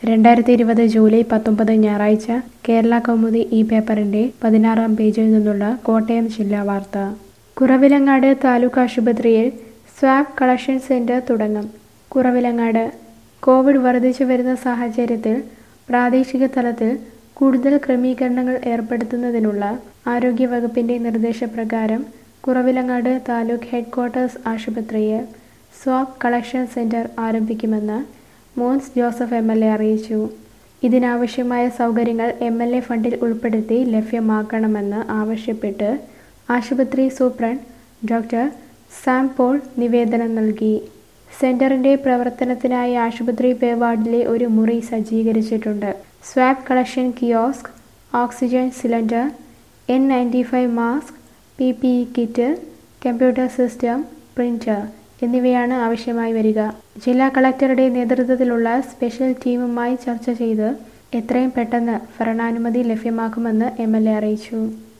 രണ്ടായിരത്തി ഇരുപത് ജൂലൈ പത്തൊമ്പത് ഞായറാഴ്ച കേരള കൗമുദി ഈ പേപ്പറിന്റെ പതിനാറാം പേജിൽ നിന്നുള്ള കോട്ടയം ജില്ലാ വാർത്ത കുറവിലങ്ങാട് താലൂക്ക് ആശുപത്രിയിൽ സ്വാബ് കളക്ഷൻ സെന്റർ തുടങ്ങും കുറവിലങ്ങാട് കോവിഡ് വർദ്ധിച്ചു വരുന്ന സാഹചര്യത്തിൽ പ്രാദേശിക തലത്തിൽ കൂടുതൽ ക്രമീകരണങ്ങൾ ഏർപ്പെടുത്തുന്നതിനുള്ള ആരോഗ്യവകുപ്പിന്റെ നിർദ്ദേശപ്രകാരം കുറവിലങ്ങാട് താലൂക്ക് ഹെഡ്ക്വാർട്ടേഴ്സ് ആശുപത്രിയിൽ സ്വാബ് കളക്ഷൻ സെന്റർ ആരംഭിക്കുമെന്ന് Mons Joseph M L A അറിയിച്ചു ഇതിനാവശ്യമായ സൗകര്യങ്ങൾ എം എൽ എ ഫണ്ടിൽ ഉൾപ്പെടുത്തി ലഭ്യമാക്കണമെന്ന് ആവശ്യപ്പെട്ട് ആശുപത്രി സൂപ്രണ്ട് ഡോക്ടർ സാം പോൾ നിവേദനം നൽകി സെന്ററിന്റെ പ്രവർത്തനത്തിനായി ആശുപത്രി പേ വാർഡിലെ ഒരു മുറി സജ്ജീകരിച്ചിട്ടുണ്ട് swab collection kiosk oxygen cylinder N ninety five mask P P E kit computer system printer എന്നിവയാണ് ആവശ്യമായി വരിക ജില്ലാ കളക്ടറുടെ നേതൃത്വത്തിലുള്ള സ്പെഷ്യൽ ടീമുമായി ചർച്ച ചെയ്ത് എത്രയും പെട്ടെന്ന് ഭരണാനുമതി ലഭ്യമാക്കുമെന്ന് എം എൽ എ അറിയിച്ചു